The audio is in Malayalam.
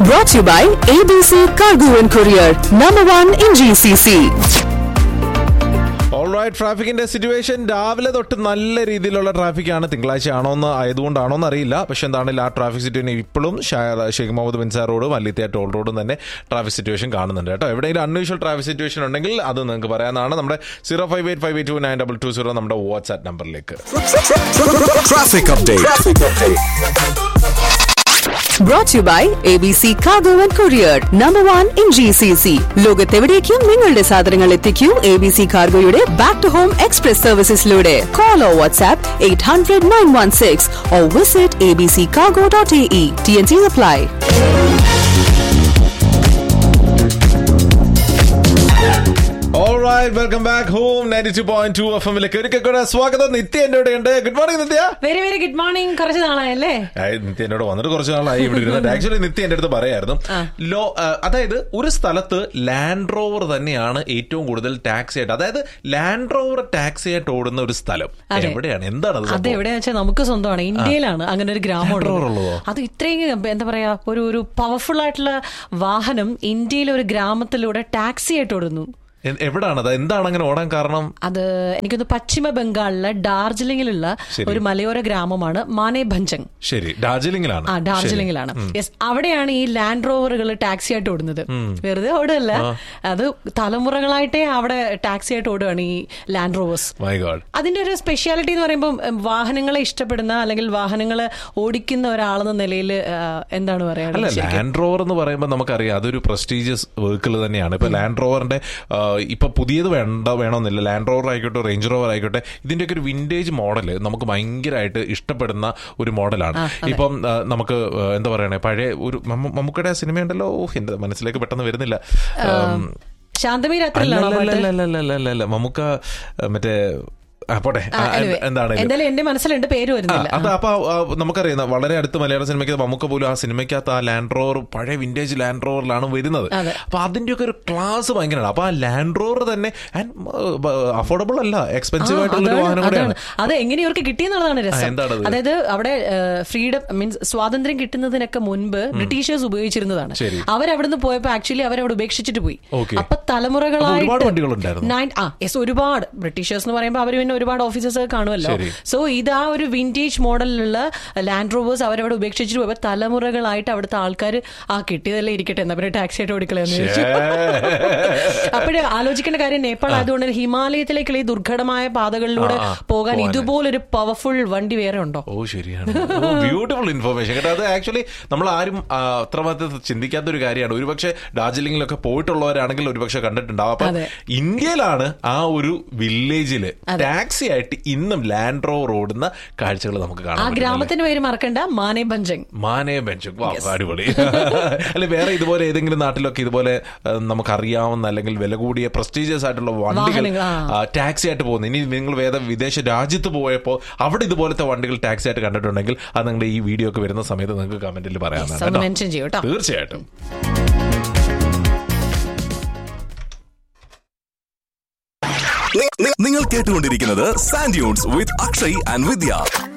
Brought to you by ABC Cargo and Courier, number one in GCC. Alright ട്രാഫിക്കിന്റെ സിറ്റുവേഷൻ രാവിലെ തൊട്ട് നല്ല രീതിയിലുള്ള ട്രാഫിക് ആണ് തിങ്കളാഴ്ച ആണോ എന്ന് ആയതുകൊണ്ടാണോ എന്ന് അറിയില്ല പക്ഷെ എന്താണെങ്കിലും ആ ട്രാഫിക് സിറ്റുവേഷൻ ഇപ്പോഴും ഷാ- ഷെയ്ഖ് മുഹമ്മദ് ബിൻസാർ റോഡും മല്ലിത്തിയ ടോൾ റോഡും തന്നെ ട്രാഫിക് സിറ്റുവേഷൻ കാണുന്നുണ്ട് കേട്ടോ എവിടെയെങ്കിലും അൺയൂഷ്വൽ ട്രാഫിക് സിറ്റുവേഷൻ ഉണ്ടെങ്കിൽ അത് നിങ്ങൾക്ക് പറയാനാണ് നമ്മുടെ zero five eight five eight two nine double two zero നമ്മുടെ വാട്സ്ആപ്പ് നമ്പറിലേക്ക് Traffic update. Brought to you by ABC Cargo and Courier, number one in GCC. ലോകത്തെവിടേക്കും നിങ്ങളുടെ സാധനങ്ങൾ എത്തിക്കൂ എ ബി സി കാർഗോയുടെ ബാക്ക് ടു ഹോം എക്സ്പ്രസ് സർവീസസിലൂടെ call or WhatsApp eight hundred nine one six or visit A B C cargo dot A E T N C apply alright welcome back home ninety two point two F എമ്മിലേക്ക് ഒരിക്കൽ കൂടെ സ്വാഗതം നിത്യ എന്റെ കൂടെ ഉണ്ട് good morning Nithya very very good morning കുറച്ച് നാളായല്ലേ ആയി, നിത്യ എന്നോട് വന്നിട്ട് കുറച്ച് നാളായി ഇവിടെ ഇരുന്നിട്ട് ആക്ച്വലി നിത്യ എന്റെ അടുത്ത് പറയായിരുന്നു ലോ ആ, അതായത് ഒരു സ്ഥലത്ത് ലാൻഡ് റോവർ തന്നെയാണ് ഏറ്റവും കൂടുതൽ ടാക്സി ആയിട്ട് അതായത് ലാൻഡ് റോവർ ടാക്സി ആയിട്ട് ഓടുന്ന ഒരു സ്ഥലം അതെ. എവിടെയാണ് എന്താണ് അത് അത് സംഭവം? എവിടെയാ വെച്ചാൽ നമുക്ക് സ്വന്തമാണ് ഇന്ത്യയിലാണ് അങ്ങനെ ഒരു ഗ്രാമം Land Rover ഉള്ളത്. ഉള്ളതോ? അത് ഇത്രയും എന്താ പറയാ ഒരു ഒരു പവർഫുൾ ആയിട്ടുള്ള വാഹനം ഇന്ത്യയിലെ ഒരു ഗ്രാമത്തിലൂടെ ടാക്സി ആയിട്ട് ഓടുന്നു എ- എവിടാണ് അത് എന്താണ് അങ്ങനെ ഓടാൻ കാരണം അത് എനിക്കൊന്ന് പശ്ചിമ ബംഗാളിലെ ഡാർജിലിംഗിലുള്ള ശരി. ഒരു മലയോര ഗ്രാമമാണ് മാനേ ഭഞ്ചങ് ശരി ഡാർജിലിംഗിലാണ് ആ ഡാർജിലിംഗിലാണ് യെസ് അവിടെയാണ് ഈ ലാൻഡ് റോവറുകൾ ടാക്സി ആയിട്ട് ഓടുന്നത് വെറുതെ ഓടുകയല്ല അത് തലമുറകളായിട്ടേ അവിടെ ടാക്സി ആയിട്ട് ഓടുകയാണ് ഈ ലാൻഡ് റോവേഴ്സ് മൈ ഗോഡ് അതിന്റെ ഒരു സ്പെഷ്യാലിറ്റി എന്ന് പറയുമ്പോൾ ഉം, വാഹനങ്ങളെ ഇഷ്ടപ്പെടുന്ന അല്ലെങ്കിൽ വാഹനങ്ങളെ ഓടിക്കുന്ന ഒരാളെന്ന നിലയിൽ എന്താണ് അല്ല പറയാനുള്ളത് ശരിക്കും? ലാൻഡ് റോവർ എന്ന് പറയുമ്പോൾ നമുക്കറിയാം അതൊരു പ്രസ്റ്റീജിയസ് വെഹിക്കിൾ തന്നെയാണ് ഇപ്പൊ ലാൻഡ് റോവറിന്റെ ആ, ഇപ്പൊ പുതിയത് വേണ്ട വേണമെന്നില്ല ലാൻഡ് റോവർ ആയിക്കോട്ടെ റേഞ്ച് റോവർ ആയിക്കോട്ടെ ഇതിന്റെയൊക്കെ ഒരു വിന്റേജ് മോഡല് നമുക്ക് ഭയങ്കരമായിട്ട് ഇഷ്ടപ്പെടുന്ന ഒരു മോഡലാണ് ഇപ്പം ആ, നമുക്ക് ആ, എന്താ പറയണേ പഴയ ഒരു മമ്മ- മമ്മൂക്കയുടെ സിനിമ ഉണ്ടല്ലോ ഓ, എന്റെ മനസ്സിലേക്ക് പെട്ടെന്ന് വരുന്നില്ല ഉം, ശാന്തമി രാത്രിയിലാണോ പാട്ട്? അല്ലല്ലല്ലല്ലല്ലല്ല മമ്മൂക്ക ആ, മറ്റേ ആ, പോട്ടെ ആ, ആ, anyway. എന്താണ് എന്തായാലും എന്റെ മനസ്സിലുണ്ട് പേര് ആ, വരുന്നില്ല അത് അപ്പൊ ആ, നമുക്കറിയാം വളരെ അടുത്ത് മലയാള സിനിമയ്ക്ക് നമുക്ക് പോലും ആ സിനിമയ്ക്കകത്ത് ആ ലാൻഡ് റോവർ പഴയ വിന്റേജ് ലാൻഡ് റോവറിലാണ് വരുന്നത് അതെ. അപ്പൊ അതിന്റെയൊക്കെ ഒരു ക്ലാസ് ഭയങ്കരമാണ് അപ്പൊ ആ ലാൻഡ് റോവർ തന്നെ അഫോർഡബിൾ അല്ല എക്സ്പെൻസീവ് ആ, ആയിട്ടുള്ള ഒരു അതാണ്, വാഹനം കൂടെയാണ് അതാണ്. അത് എങ്ങനെ ഇവർക്ക് കിട്ടിയെന്നുള്ളതാണ് ആ, രസം എന്താണത്? അതായത് അവിടെ ഫ്രീഡം മീൻസ് സ്വാതന്ത്ര്യം കിട്ടുന്നതിനൊക്കെ മുൻപ് ബ്രിട്ടീഷേഴ്സ് ഉപയോഗിച്ചിരുന്നതാണ് ശരി. അവരവിടുന്ന് പോയപ്പോ ആക്ച്വലി അവരവിടെ ഉപേക്ഷിച്ചിട്ട് പോയി Okay. അപ്പൊ തലമുറകളായിട്ട് അപ്പൊ ഒരുപാട് വണ്ടികളുണ്ടായിരുന്നു? Nine- ആ യെസ് ഒരുപാട് ബ്രിട്ടീഷേഴ്സ് എന്ന് പറയുമ്പോൾ അവർ പിന്നെ ഒരുപാട് ഓഫീസേഴ്സ് ഒക്കെ കാണുമല്ലോ ശരി. സോ ഇത് ആ ഒരു വിന്റേജ് മോഡലിലുള്ള ലാൻഡ് റോവേഴ്സ് അവരവിടെ ഉപേക്ഷിച്ചിട്ട് പോയപ്പോ തലമുറകളായിട്ട് അവിടുത്തെ ആൾക്കാർ ആ കിട്ടിയതല്ലേ ഇരിക്കട്ടെ എന്നാ പിന്നെ ടാക്സി ആയിട്ട് ഓടിക്കളയെന്ന് ചോദിച്ചു അപ്പോഴേ ആലോചിക്കേണ്ട കാര്യം നേപ്പാൾ ആയതുകൊണ്ട് തന്നെ ഹിമാലയത്തിലേക്കുള്ള ഈ ദുർഘടമായ പാതകളിലൂടെ ആ, ആ, പോകാൻ പോകാന്. ഇതുപോലൊരു പവർഫുൾ വണ്ടി വേറെ ഉണ്ടോ ഓ ശരിയാണ് ബ്യൂട്ടിഫുൾ ഇൻഫർമേഷൻ കേട്ടോ അത് ആക്ച്വലി നമ്മൾ ആരും ആ, അത്രമാത്രം ചിന്തിക്കാത്ത ഒരു കാര്യമാണ് ഒരുപക്ഷെ ഡാർജിലിംഗിലൊക്കെ പോയിട്ടുള്ളവരാണെങ്കിൽ ഒരുപക്ഷെ കണ്ടിട്ടുണ്ടാവും അപ്പൊ അതെ. ഇന്ത്യയിലാണ് ആ ഒരു വില്ലേജില് ടാക്സി ആയിട്ട് ഇന്നും ലാൻഡ് റോവർ ഓടുന്ന കാഴ്ചകൾ നമുക്ക് ആ കാണാൻ പറ്റും. ഗ്രാമത്തിന്റെ പേര് മറക്കണ്ട മാനേ ഭഞ്ചങ് മാനേ ബെഞ്ച് വാ, അടിപൊളി അല്ലെ വേറെ ഇതുപോലെ ഏതെങ്കിലും നാട്ടിലൊക്കെ ഇതുപോലെ ആ, നമുക്കറിയാവുന്ന അല്ലെങ്കിൽ വില കൂടിയ പ്രസ്റ്റീജിയസ് ആയിട്ടുള്ള വണ്ടികൾ വാഹനങ്ങൾ, ആ. ടാക്സി ആയിട്ട് പോകുന്നു ഇനി നിങ്ങൾ വേറെ വിദേശ രാജ്യത്ത് പോയപ്പോൾ അവിടെ ഇതുപോലത്തെ വണ്ടികൾ ടാക്സി ആയിട്ട് കണ്ടിട്ടുണ്ടെങ്കിൽ അത് നിങ്ങളുടെ ഈ വീഡിയോ ഒക്കെ വരുന്ന സമയത്ത് നിങ്ങൾക്ക് കമന്റിൽ പറയാവുന്നതാണ് ഒന്ന് കേട്ടോ. മെൻഷൻ ചെയ്യൂ കേട്ടോ തീർച്ചയായിട്ടും നി- നി- നിങ്ങൾ കേട്ടുകൊണ്ടിരിക്കുന്നത് sand dunes with Akshay and Vidya